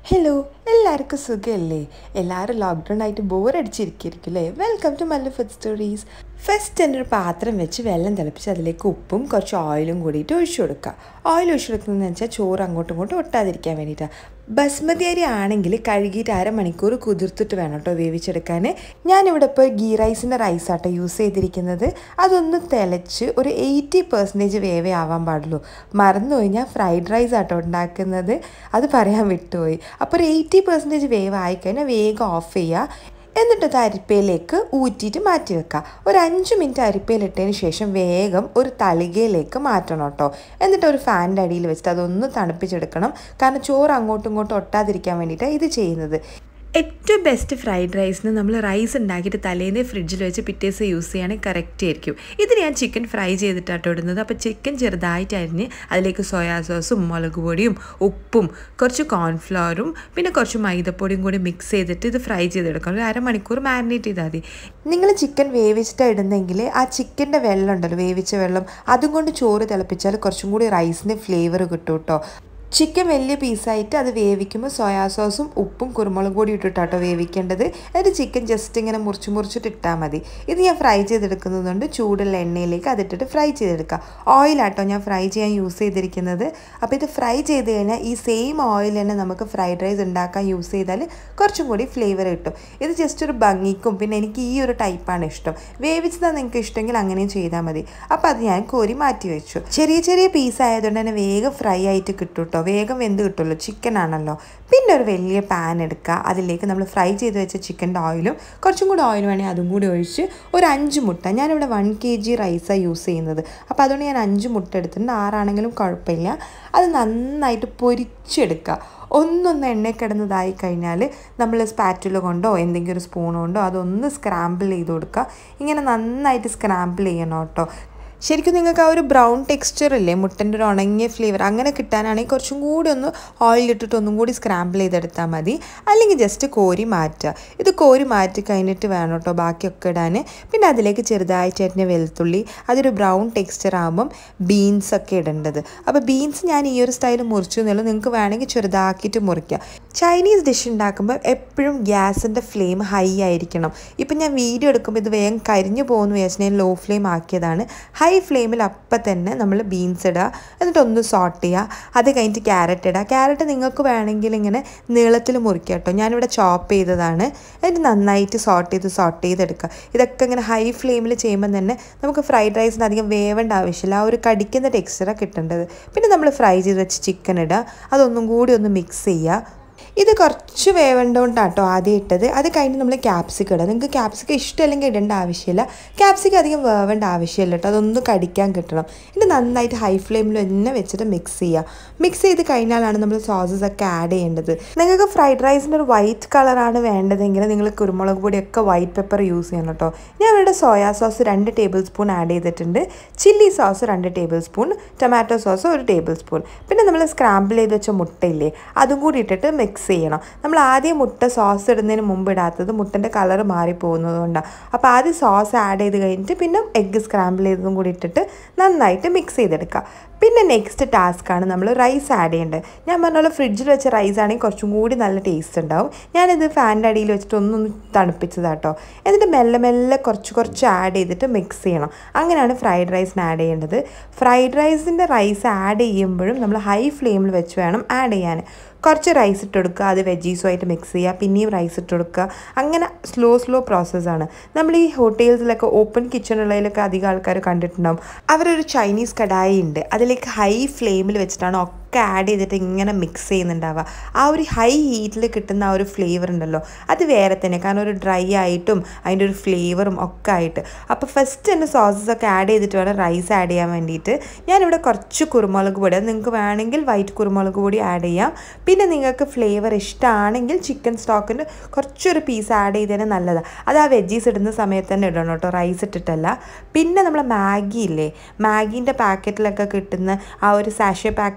hello എല്ലാവർക്കും സുഖമല്ലേ എല്ലാവരും ലോക്ക്ഡൗൺ ആയിട്ട് ബോറടിച്ചിരിക്കുമല്ലേ welcome to Mallu food stories first തന്നെ ഒരു പാത്രം വെച്ച് വെള്ളം തിളപ്പിച്ച് അതിലേക്ക് ഉപ്പും കുറച്ച് ഓയിലും കൂടിയിട്ട് ഒഴിച്ചു കൊടുക്കുക ഓയിൽ ഒഴിച്ചു കൊടുക്കുന്നതെന്ന് വെച്ചാൽ ചോറ് അങ്ങോട്ടും ഇങ്ങോട്ടും ഒട്ടാതിരിക്കാൻ വേണ്ടിയിട്ടാണ് ബസ്മതി അരി ആണെങ്കിൽ കഴുകിയിട്ട് അരമണിക്കൂർ കുതിർത്തിട്ട് വേണം കേട്ടോ വേവിച്ചെടുക്കാൻ ഞാനിവിടെ ഇപ്പോൾ ഗീ റൈസിൻ്റെ റൈസാട്ടോ യൂസ് ചെയ്തിരിക്കുന്നത് അതൊന്ന് തിളച്ച് ഒരു എയ്റ്റി പെർസെൻറ്റേജ് വേവേ ആവാൻ പാടുള്ളൂ മറന്നുപോയി ഞാൻ ഫ്രൈഡ് റൈസ് ആട്ടോ ഉണ്ടാക്കുന്നത് അത് പറയാൻ വിട്ടുപോയി അപ്പോൾ ഒരു എയ്റ്റി പെർസെൻറ്റേജ് വേവ് ആയിക്കഴിഞ്ഞാൽ വേഗം ഓഫ് ചെയ്യുക എന്നിട്ട് അത് അരിപ്പയിലേക്ക് ഊറ്റിയിട്ട് മാറ്റി വെക്കുക ഒരു അഞ്ച് മിനിറ്റ് അരിപ്പയിലിട്ടതിന് ശേഷം വേഗം ഒരു തളികയിലേക്ക് മാറ്റണം കേട്ടോ എന്നിട്ട് ഒരു ഫാനിൻ്റെ അടിയിൽ വെച്ചിട്ട് അതൊന്ന് തണുപ്പിച്ചെടുക്കണം കാരണം ചോറ് അങ്ങോട്ടും ഇങ്ങോട്ടും ഒട്ടാതിരിക്കാൻ വേണ്ടിയിട്ടാണ് ഇത് ചെയ്യുന്നത് ഏറ്റവും ബെസ്റ്റ് ഫ്രൈഡ് റൈസിന് നമ്മൾ റൈസ് ഉണ്ടാക്കിയിട്ട് തലേന്ന് ഫ്രിഡ്ജിൽ വെച്ച് പിറ്റേ ദിവസം യൂസ് ചെയ്യുകയാണെങ്കിൽ കറക്റ്റ് ആയിരിക്കും ഇത് ഞാൻ ചിക്കൻ ഫ്രൈ ചെയ്തിട്ടാട്ടോ ഇടുന്നത് അപ്പോൾ ചിക്കൻ ചെറുതായിട്ട് അരിഞ്ഞ് അതിലേക്ക് സോയാ സോസും മുളക് പൊടിയും ഉപ്പും കുറച്ച് കോൺഫ്ലവറും പിന്നെ കുറച്ച് മൈദപ്പൊടിയും കൂടി മിക്സ് ചെയ്തിട്ട് ഇത് ഫ്രൈ ചെയ്തെടുക്കണം ഒരു അരമണിക്കൂർ മാരിനേറ്റ് ചെയ്താൽ മതി നിങ്ങൾ ചിക്കൻ വേവിച്ചിട്ട് ഇടുന്നെങ്കിൽ ആ ചിക്കൻ്റെ വെള്ളം ഉണ്ടല്ലോ വേവിച്ച വെള്ളം അതും കൊണ്ട് ചോറ് തിളപ്പിച്ചാൽ കുറച്ചും കൂടി റൈസിന് ഫ്ലേവർ കിട്ടും കേട്ടോ ചിക്കൻ വലിയ പീസായിട്ട് അത് വേവിക്കുമ്പോൾ സോയാ സോസും ഉപ്പും കുരുമുളക് പൊടി ഇട്ടിട്ടാട്ടോ വേവിക്കേണ്ടത് എന്നിട്ട് ചിക്കൻ ജസ്റ്റ് ഇങ്ങനെ മുറിച്ച് മുറിച്ചിട്ട് ഇട്ടാൽ മതി ഇത് ഞാൻ ഫ്രൈ ചെയ്തെടുക്കുന്നതുകൊണ്ട് ചൂടുള്ള എണ്ണയിലേക്ക് അതിട്ടിട്ട് ഫ്രൈ ചെയ്തെടുക്കുക ഓയിലാട്ടോ ഞാൻ ഫ്രൈ ചെയ്യാൻ യൂസ് ചെയ്തിരിക്കുന്നത് അപ്പോൾ ഇത് ഫ്രൈ ചെയ്ത് കഴിഞ്ഞാൽ ഈ സെയിം ഓയിൽ തന്നെ നമുക്ക് ഫ്രൈഡ് റൈസ് ഉണ്ടാക്കാൻ യൂസ് ചെയ്താൽ കുറച്ചും കൂടി ഫ്ലേവർ കിട്ടും ഇത് ജസ്റ്റ് ഒരു ഭംഗിക്കും പിന്നെ എനിക്ക് ഈ ഒരു ടൈപ്പാണ് ഇഷ്ടം വേവിച്ചതാണ് നിങ്ങൾക്ക് ഇഷ്ടമെങ്കിൽ അങ്ങനെയും ചെയ്താൽ മതി അപ്പോൾ അത് ഞാൻ കോരി മാറ്റി വെച്ചു ചെറിയ ചെറിയ പീസ് ആയതുകൊണ്ട് തന്നെ വേഗം ഫ്രൈ ആയിട്ട് കിട്ടും കേട്ടോ വേഗം വെന്ത് കിട്ടുമല്ലോ ചിക്കൻ ആണല്ലോ പിന്നെ ഒരു വലിയ പാൻ എടുക്കുക അതിലേക്ക് നമ്മൾ ഫ്രൈ ചെയ്ത് വെച്ച ചിക്കൻ്റെ ഓയിലും കുറച്ചും കൂടി ഓയിൽ വേണമെങ്കിൽ അതും കൂടി ഒഴിച്ച് ഒരു അഞ്ച് മുട്ട ഞാനിവിടെ വൺ കെ ജി റൈസാണ് യൂസ് ചെയ്യുന്നത് അപ്പോൾ അതുകൊണ്ട് ഞാൻ അഞ്ച് മുട്ട എടുത്തിട്ടുണ്ട് ആറാണെങ്കിലും കുഴപ്പമില്ല അത് നന്നായിട്ട് പൊരിച്ചെടുക്കുക ഒന്നൊന്ന് എണ്ണ കിടന്നതായി കഴിഞ്ഞാൽ നമ്മൾ സ്പാറ്റുല കൊണ്ടോ എന്തെങ്കിലും ഒരു സ്പൂൺ കൊണ്ടോ അതൊന്ന് സ്ക്രാമ്പിൾ ചെയ്ത് കൊടുക്കുക ഇങ്ങനെ നന്നായിട്ട് സ്ക്രാമ്പിൾ ചെയ്യണം കേട്ടോ ശരിക്കും നിങ്ങൾക്ക് ആ ഒരു ബ്രൗൺ ടെക്സ്ചർ ഇല്ലേ മുട്ടൻ്റെ ഒരു ഉണങ്ങിയ ഫ്ലേവർ അങ്ങനെ കിട്ടാനാണെങ്കിൽ കുറച്ചും കൂടി ഒന്ന് ഓയിൽ ഇട്ടിട്ട് ഒന്നും കൂടി സ്ക്രാമ്പിൾ ചെയ്തെടുത്താൽ മതി അല്ലെങ്കിൽ ജസ്റ്റ് കോരി മാറ്റുക ഇത് കോരി മാറ്റി കഴിഞ്ഞിട്ട് വേണം കേട്ടോ ബാക്കിയൊക്കെ ഇടാൻ പിന്നെ അതിലേക്ക് ചെറുതായിട്ട് അരിഞ്ഞ വെളുത്തുള്ളി അതൊരു ബ്രൗൺ ടെക്സ്ചർ ആകുമ്പം ബീൻസ് ഒക്കെ ഇടേണ്ടത് അപ്പോൾ ബീൻസ് ഞാൻ ഈ ഒരു സ്റ്റൈൽ മുറിച്ചു എന്നുള്ളൂ നിങ്ങൾക്ക് വേണമെങ്കിൽ ചെറുതാക്കിയിട്ട് മുറിക്കുക ചൈനീസ് ഡിഷ് ഉണ്ടാക്കുമ്പോൾ എപ്പോഴും ഗ്യാസിൻ്റെ ഫ്ലെയിം ഹൈ ആയിരിക്കണം ഇപ്പം ഞാൻ വീഡിയോ എടുക്കുമ്പോൾ ഇത് വേഗം കരിഞ്ഞു പോകുന്നു വിചാരിച്ചാൽ ഞാൻ ലോ ഫ്ലെയിം ആക്കിയതാണ് ഹൈ ഫ്ലെയിമിൽ അപ്പം തന്നെ നമ്മൾ ബീൻസ് ഇടുക എന്നിട്ട് ഒന്ന് സോട്ട് ചെയ്യുക അത് കഴിഞ്ഞിട്ട് ക്യാരറ്റ് ഇടുക ക്യാരറ്റ് നിങ്ങൾക്ക് വേണമെങ്കിൽ ഇങ്ങനെ നീളത്തിൽ മുറിക്കുക കേട്ടോ ഞാനിവിടെ ചോപ്പ് ചെയ്തതാണ് എന്നിട്ട് നന്നായിട്ട് സോട്ട് ചെയ്ത് സോട്ട് ചെയ്തെടുക്കുക ഇതൊക്കെ ഇങ്ങനെ ഹൈ ഫ്ലെയിമിൽ ചെയ്യുമ്പോൾ തന്നെ നമുക്ക് ഫ്രൈഡ് റൈസിന് അധികം വേവേണ്ട ആവശ്യമില്ല ആ ഒരു കടിക്കുന്ന ടെക്സ്ചറാണ് കിട്ടേണ്ടത് പിന്നെ നമ്മൾ ഫ്രൈ ചെയ്ത് വെച്ച് ചിക്കൻ ഇടുക അതൊന്നും കൂടി ഒന്ന് മിക്സ് ചെയ്യുക ഇത് കുറച്ച് വേവേണ്ടതുകൊണ്ടാട്ടോ ആദ്യം ഇട്ടത് അത് കഴിഞ്ഞ് നമ്മൾ ക്യാപ്സിക്കം ഇടുക നിങ്ങൾക്ക് ക്യാപ്സിക്കം ഇഷ്ടമല്ലെങ്കിൽ ഇടേണ്ട ആവശ്യമില്ല ക്യാപ്സിക്കം അധികം വേവേണ്ട ആവശ്യമില്ല കേട്ടോ അതൊന്ന് കടിക്കാൻ കിട്ടണം ഇത് നന്നായിട്ട് ഹൈ ഫ്ലെയിമിൽ തന്നെ വെച്ചിട്ട് മിക്സ് ചെയ്യുക മിക്സ് ചെയ്ത് കഴിഞ്ഞാലാണ് നമ്മൾ സോസസ് ഒക്കെ ആഡ് ചെയ്യേണ്ടത് നിങ്ങൾക്ക് ഫ്രൈഡ് റൈസിൻ്റെ ഒരു വൈറ്റ് കളറാണ് വേണ്ടതെങ്കിൽ നിങ്ങൾ കുരുമുളക് പൊടിയൊക്കെ വൈറ്റ് പെപ്പർ യൂസ് ചെയ്യണം കേട്ടോ ഞാൻ ഇവിടെ സോയാ സോസ് രണ്ട് ടേബിൾ സ്പൂൺ ആഡ് ചെയ്തിട്ടുണ്ട് ചില്ലി സോസ് രണ്ട് ടേബിൾ സ്പൂൺ ടൊമാറ്റോ സോസ് ഒരു ടേബിൾ സ്പൂൺ പിന്നെ നമ്മൾ സ്ക്രാമ്പിൾ ചെയ്ത് വെച്ച മുട്ടയില്ലേ അതും കൂടി ഇട്ടിട്ട് മിക്സ് ചെയ്യണം നമ്മൾ ആദ്യം മുട്ട സോസ് ഇടുന്നതിന് മുമ്പ് ഇടാത്തത് മുട്ടൻ്റെ കളർ മാറിപ്പോകുന്നത് കൊണ്ടാണ് അപ്പോൾ ആദ്യം സോസ് ആഡ് ചെയ്ത് കഴിഞ്ഞിട്ട് പിന്നെ എഗ്ഗ് സ്ക്രാമ്പിൾ ചെയ്തതും കൂടി ഇട്ടിട്ട് നന്നായിട്ട് മിക്സ് ചെയ്തെടുക്കുക പിന്നെ നെക്സ്റ്റ് ടാസ്ക്കാണ് നമ്മൾ റൈസ് ആഡ് ചെയ്യേണ്ടത് ഞാൻ പറഞ്ഞ പോലെ ഫ്രിഡ്ജിൽ വെച്ച റൈസ് ആണെങ്കിൽ കുറച്ചും കൂടി നല്ല ടേസ്റ്റ് ഉണ്ടാവും ഞാനിത് ഫാനിൻ്റെ അടിയിൽ വെച്ചിട്ട് ഒന്നൊന്ന് തണുപ്പിച്ചതാട്ടോ എന്നിട്ട് മെല്ലെ മെല്ലെ കുറച്ച് കുറച്ച് ആഡ് ചെയ്തിട്ട് മിക്സ് ചെയ്യണം അങ്ങനെയാണ് ഫ്രൈഡ് റൈസിന് ആഡ് ചെയ്യേണ്ടത് ഫ്രൈഡ് റൈസിൻ്റെ റൈസ് ആഡ് ചെയ്യുമ്പോഴും നമ്മൾ ഹൈ ഫ്ലെയിമിൽ വെച്ച് വേണം ആഡ് ചെയ്യാൻ കുറച്ച് റൈസ് ഇട്ട് കൊടുക്കുക അത് വെജീസുമായിട്ട് മിക്സ് ചെയ്യുക പിന്നെയും റൈസ് ഇട്ട് കൊടുക്കുക അങ്ങനെ സ്ലോ സ്ലോ പ്രോസസ്സാണ് നമ്മൾ ഈ ഹോട്ടൽസിലൊക്കെ ഓപ്പൺ കിച്ചണുള്ളതിലൊക്കെ അധികം ആൾക്കാർ കണ്ടിട്ടുണ്ടാവും അവരൊരു ചൈനീസ് കടായി ഉണ്ട് അതിലേക്ക് ഹൈ ഫ്ലെയിമിൽ വെച്ചിട്ടാണ് ഒക്കെ ആഡ് ചെയ്തിട്ട് ഇങ്ങനെ മിക്സ് ചെയ്യുന്നുണ്ടാവുക ആ ഒരു ഹൈ ഹീറ്റിൽ കിട്ടുന്ന ആ ഒരു ഫ്ലേവർ ഉണ്ടല്ലോ അത് വേറെ തന്നെ കാരണം ഒരു ഡ്രൈ ആയിട്ടും അതിൻ്റെ ഒരു ഫ്ലേവറും ഒക്കെ ആയിട്ട് അപ്പോൾ ഫസ്റ്റ് തന്നെ സോസസ് ഒക്കെ ആഡ് ചെയ്തിട്ട് വേണം റൈസ് ആഡ് ചെയ്യാൻ വേണ്ടിയിട്ട് ഞാനിവിടെ കുറച്ച് കുരുമുളക് പൊടി അത് നിങ്ങൾക്ക് വേണമെങ്കിൽ വൈറ്റ് കുരുമുളക് പൊടി ആഡ് ചെയ്യാം പിന്നെ നിങ്ങൾക്ക് ഫ്ലേവർ ഇഷ്ടമാണെങ്കിൽ ചിക്കൻ സ്റ്റോക്കിൻ്റെ കുറച്ചൊരു പീസ് ആഡ് ചെയ്തതിന് നല്ലതാണ് അത് ആ വെജീസ് ഇടുന്ന സമയത്ത് തന്നെ ഇടണം കേട്ടോ റൈസ് ഇട്ടിട്ടല്ല പിന്നെ നമ്മൾ മാഗി ഇല്ലേ മാഗീൻ്റെ പാക്കറ്റിലൊക്കെ കിട്ടുന്ന ആ ഒരു സാഷെ പാക്കറ്റിൽ കിട്ടുന്ന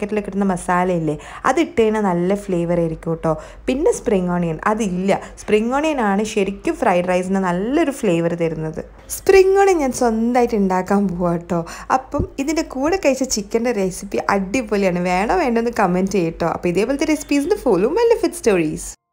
മസാലയില്ലേ അത് ഇട്ട് കഴിഞ്ഞാൽ നല്ല ഫ്ലേവർ ആയിരിക്കും കേട്ടോ പിന്നെ സ്പ്രിങ് ഓണിയൻ അതില്ല സ്പ്രിങ് ഓണിയൻ ആണ് ശരിക്കും ഫ്രൈഡ് റൈസിന് നല്ലൊരു ഫ്ലേവർ തരുന്നത് സ്പ്രിങ് ഓണിയൻ ഞാൻ സ്വന്തമായിട്ട് ഉണ്ടാക്കാൻ പോവാം കേട്ടോ അപ്പം ഇതിൻ്റെ കൂടെ കഴിച്ച ചിക്കൻ്റെ റെസിപ്പി അടിപൊളിയാണ് വേണോ വേണ്ടോ എന്ന് കമൻറ്റ് ചെയ്യട്ടോ അപ്പോൾ ഇതേപോലത്തെ റെസിപ്പീസിന് ഫോളോ മല്ലി ഫുഡ് സ്റ്റോറീസ്